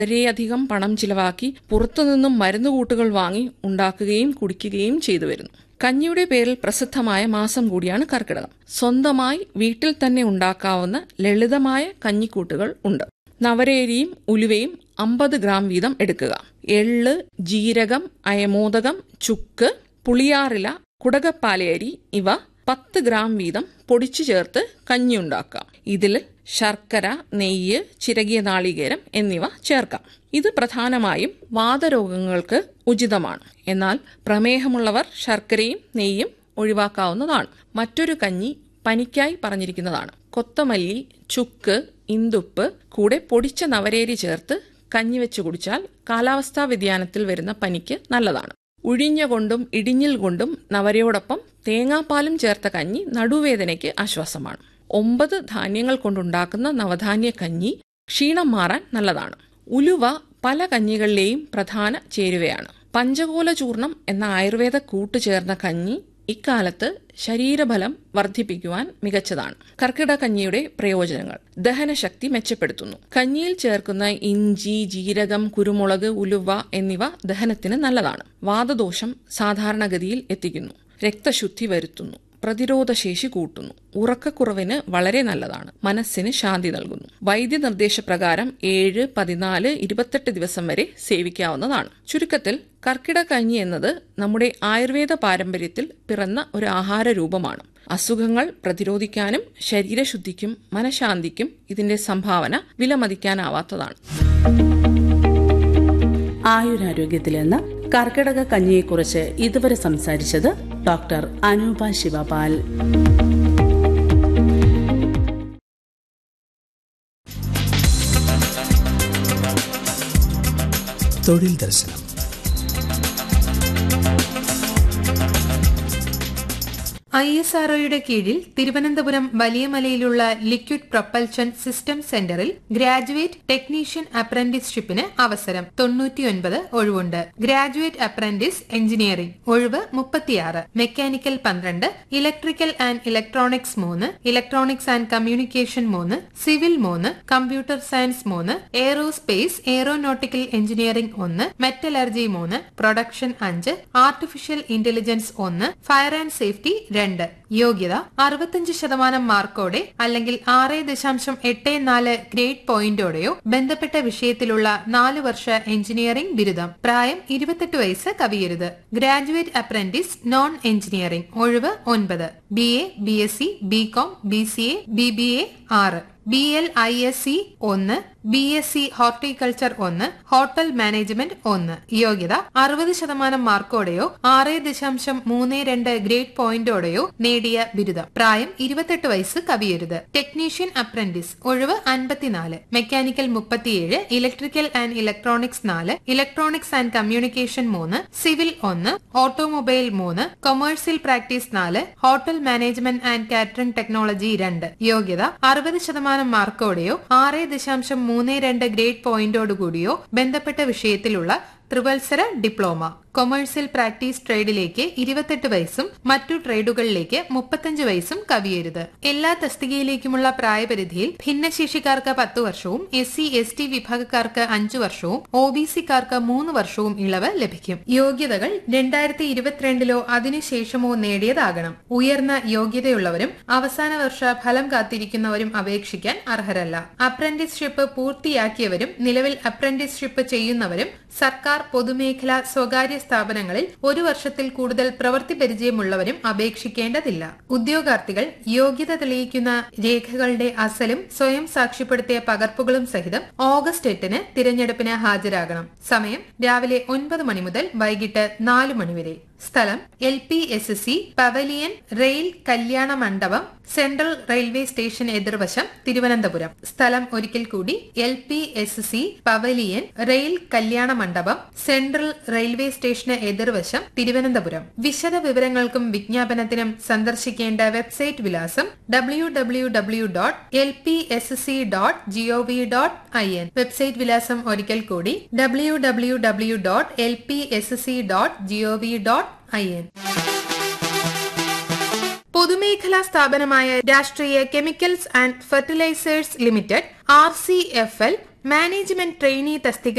വളരെയധികം പണം ചിലവാക്കി പുറത്തുനിന്നും മരുന്നുകൂട്ടുകൾ വാങ്ങി ഉണ്ടാക്കുകയും കുടിക്കുകയും ചെയ്തു വരുന്നു കഞ്ഞിയുടെ പേരിൽ പ്രസിദ്ധമായ മാസം കൂടിയാണ് കർക്കിടകം സ്വന്തമായി വീട്ടിൽ തന്നെ ഉണ്ടാക്കാവുന്ന ലളിതമായ കഞ്ഞിക്കൂട്ടുകൾ ഉണ്ട് നവരേരിയും ഉലുവയും അമ്പത് ഗ്രാം വീതം എടുക്കുക എള്ള് ജീരകം അയമോദകം ചുക്ക് പുളിയാറില കുടകപ്പാലയരി ഇവ പത്ത് ഗ്രാം വീതം പൊടിച്ചു ചേർത്ത് കഞ്ഞി ഉണ്ടാക്കാം ഇതിൽ ശർക്കര നെയ്യ് ചിരകിയ നാളികേരം എന്നിവ ചേർക്കാം ഇത് പ്രധാനമായും വാതരോഗങ്ങൾക്ക് ഉചിതമാണ് എന്നാൽ പ്രമേഹമുള്ളവർ ശർക്കരയും നെയ്യും ഒഴിവാക്കാവുന്നതാണ് മറ്റൊരു കഞ്ഞി പനിക്കായി പറഞ്ഞിരിക്കുന്നതാണ് കൊത്തമല്ലി ചുക്ക് ഇന്തുപ്പ് കൂടെ പൊടിച്ച നവരേരി ചേർത്ത് കഞ്ഞി വെച്ച് കുടിച്ചാൽ കാലാവസ്ഥാ വ്യതിയാനത്തിൽ വരുന്ന പനിക്ക് നല്ലതാണ് ഉഴിഞ്ഞ കൊണ്ടും ഇടിഞ്ഞിൽ കൊണ്ടും നവരയോടൊപ്പം തേങ്ങാപ്പാലും ചേർത്ത കഞ്ഞി നടുവേദനയ്ക്ക് ആശ്വാസമാണ് ഒമ്പത് ധാന്യങ്ങൾ കൊണ്ടുണ്ടാക്കുന്ന നവധാന്യ കഞ്ഞി ക്ഷീണം മാറാൻ നല്ലതാണ് ഉലുവ പല കഞ്ഞികളിലെയും പ്രധാന ചേരുവയാണ് പഞ്ചകോല ചൂർണം എന്ന ആയുർവേദ കൂട്ട് ചേർന്ന കഞ്ഞി ഇക്കാലത്ത് ശരീരബലം വർദ്ധിപ്പിക്കുവാൻ മികച്ചതാണ് കർക്കിടക കഞ്ഞിയുടെ പ്രയോജനങ്ങൾ ദഹനശക്തി മെച്ചപ്പെടുത്തുന്നു കഞ്ഞിയിൽ ചേർക്കുന്ന ഇഞ്ചി ജീരകം കുരുമുളക് ഉലുവ എന്നിവ ദഹനത്തിന് നല്ലതാണ് വാതദോഷം സാധാരണഗതിയിൽ എത്തിക്കുന്നു രക്തശുദ്ധി വരുത്തുന്നു പ്രതിരോധശേഷി കൂട്ടുന്നു ഉറക്കക്കുറവിന് വളരെ നല്ലതാണ് മനസ്സിന് ശാന്തി നൽകുന്നു വൈദ്യനിർദ്ദേശപ്രകാരം ഏഴ് പതിനാല് ഇരുപത്തെട്ട് ദിവസം വരെ സേവിക്കാവുന്നതാണ് ചുരുക്കത്തിൽ കർക്കിടക കഞ്ഞി എന്നത് നമ്മുടെ ആയുർവേദ പാരമ്പര്യത്തിൽ പിറന്ന ഒരു ആഹാര രൂപമാണ് അസുഖങ്ങൾ പ്രതിരോധിക്കാനും ശരീരശുദ്ധിക്കും മനഃശാന്തിക്കും ഇതിന്റെ സംഭാവന വിലമതിക്കാനാവാത്തതാണ് ആയുരാരോഗ്യത്തിലെന്ന് കർക്കിടക കഞ്ഞിയെക്കുറിച്ച് ഇതുവരെ സംസാരിച്ചത് ഡോക്ടർ അനൂപ ശിവപാൽ തൊഴിൽ ദർശനം ഐ എസ് ആർഒയുടെ കീഴിൽ തിരുവനന്തപുരം വലിയമലയിലുള്ള ലിക്വിഡ് പ്രൊപ്പൽഷൻ സിസ്റ്റം സെന്ററിൽ ഗ്രാജുവേറ്റ് ടെക്നീഷ്യൻ അപ്രന്റീസ്ഷിപ്പിന് അവസരം തൊണ്ണൂറ്റിയൊൻപത് ഒഴിവുണ്ട് ഗ്രാജുവേറ്റ് അപ്രന്റീസ് എഞ്ചിനീയറിംഗ് ഒഴിവ് മുപ്പത്തിയാറ് മെക്കാനിക്കൽ പന്ത്രണ്ട് ഇലക്ട്രിക്കൽ ആൻഡ് ഇലക്ട്രോണിക്സ് മൂന്ന് ഇലക്ട്രോണിക്സ് ആൻഡ് കമ്മ്യൂണിക്കേഷൻ മൂന്ന് സിവിൽ മൂന്ന് കമ്പ്യൂട്ടർ സയൻസ് മൂന്ന് എയ്റോസ്പേസ് എയ്റോനോട്ടിക്കൽ എഞ്ചിനീയറിംഗ് ഒന്ന് മെറ്റലർജി മൂന്ന് പ്രൊഡക്ഷൻ അഞ്ച് ആർട്ടിഫിഷ്യൽ ഇന്റലിജൻസ് ഒന്ന് ഫയർ ആൻഡ് സേഫ്റ്റി രണ്ട് യോഗ്യത അറുപത്തഞ്ച് ശതമാനം മാർക്കോടെ അല്ലെങ്കിൽ ആറ് ദശാംശം എട്ട് നാല് ഗ്രേഡ് പോയിന്റോടെയോ ബന്ധപ്പെട്ട വിഷയത്തിലുള്ള നാല് വർഷ എഞ്ചിനീയറിംഗ് ബിരുദം പ്രായം ഇരുപത്തെട്ട് വയസ്സ് കവിയരുത് ഗ്രാജുവേറ്റ് അപ്രന്റീസ് നോൺ എഞ്ചിനീയറിംഗ് ഒഴിവ് ഒൻപത് B A B S C B com B C A B B A ആറ് B L I S C ഒന്ന് ബി എസ് സി ഹോർട്ടിക്കൾച്ചർ ഒന്ന് ഹോട്ടൽ മാനേജ്മെന്റ് ഒന്ന് യോഗ്യത അറുപത് ശതമാനം മാർക്കോടെയോ ആറ് ദശാംശം മൂന്ന് രണ്ട് ഗ്രേഡ് പോയിന്റോടെയോ നേടിയ ബിരുദം പ്രായം ഇരുപത്തെട്ട് വയസ്സ് കവിയരുത് ടെക്നീഷ്യൻ അപ്രന്റീസ് ഒഴിവ് അൻപത്തിനാല് മെക്കാനിക്കൽ മുപ്പത്തിയേഴ് ഇലക്ട്രിക്കൽ ആൻഡ് ഇലക്ട്രോണിക്സ് നാല് ഇലക്ട്രോണിക്സ് ആൻഡ് കമ്മ്യൂണിക്കേഷൻ മൂന്ന് സിവിൽ ഒന്ന് ഓട്ടോമൊബൈൽ മൂന്ന് കൊമേഴ്സ്യൽ പ്രാക്ടീസ് നാല് hotel management and catering technology രണ്ട് യോഗ്യത അറുപത് ശതമാനം മാർക്കോടെയോ ആറ് ദശാംശം മൂന്ന് രണ്ട് ഗ്രേഡ് പോയിന്റോടുകൂടിയോ ബന്ധപ്പെട്ട വിഷയത്തിലുള്ള ത്രിവത്സര ഡിപ്ലോമ കൊമേഴ്സ്യൽ പ്രാക്ടീസ് ട്രേഡിലേക്ക് ഇരുപത്തെട്ട് വയസ്സും മറ്റു ട്രേഡുകളിലേക്ക് മുപ്പത്തഞ്ച് വയസ്സും കവിയരുത് എല്ലാ തസ്തികയിലേക്കുമുള്ള പ്രായപരിധിയിൽ ഭിന്നശേഷിക്കാർക്ക് പത്ത് വർഷവും എസ് സി എസ് ടി വിഭാഗക്കാർക്ക് അഞ്ചു വർഷവും ഒ ബി സിക്കാർക്ക് മൂന്ന് വർഷവും ഇളവ് ലഭിക്കും യോഗ്യതകൾ രണ്ടായിരത്തി ഇരുപത്തിരണ്ടിലോ അതിനുശേഷമോ നേടിയതാകണം ഉയർന്ന യോഗ്യതയുള്ളവരും അവസാന വർഷ ഫലം കാത്തിരിക്കുന്നവരും അപേക്ഷിക്കാൻ അർഹരല്ല അപ്രന്റീസ്ഷിപ്പ് പൂർത്തിയാക്കിയവരും നിലവിൽ അപ്രന്റീസ്ഷിപ്പ് ചെയ്യുന്നവരും സർക്കാർ പൊതുമേഖലാ സ്വകാര്യ സ്ഥാപനങ്ങളിൽ ഒരു വർഷത്തിൽ കൂടുതൽ പ്രവൃത്തി പരിചയമുള്ളവരും അപേക്ഷിക്കേണ്ടതില്ല ഉദ്യോഗാർത്ഥികൾ യോഗ്യത തെളിയിക്കുന്ന രേഖകളുടെ അസലും സ്വയം സാക്ഷ്യപ്പെടുത്തിയ പകർപ്പുകളും സഹിതം ഓഗസ്റ്റ് എട്ടിന് തിരഞ്ഞെടുപ്പിന് ഹാജരാകണം സമയം രാവിലെ ഒൻപത് മണി മുതൽ വൈകിട്ട് നാല് മണിവരെ സ്ഥലം L P S S C pavilion rail കല്യാണ മണ്ഡപം സെൻട്രൽ റെയിൽവേ സ്റ്റേഷൻ എതിർവശം തിരുവനന്തപുരം സ്ഥലം ഒരിക്കൽ കൂടി L P S C pavilion rail കല്യാണ മണ്ഡപം സെൻട്രൽ റെയിൽവേ സ്റ്റേഷന് എതിർവശം തിരുവനന്തപുരം വിശദ വിവരങ്ങൾക്കും വിജ്ഞാപനത്തിനും സന്ദർശിക്കേണ്ട വെബ്സൈറ്റ് വിലാസം W W W dot L P S C dot G O V dot I N website വിലാസം ഒരിക്കൽ കൂടി W W W dot L P S C dot G O V dot I N പൊതുമേഖലാ സ്ഥാപനമായ Rashtriya chemicals and fertilisers limited R C F L management trainee തസ്തിക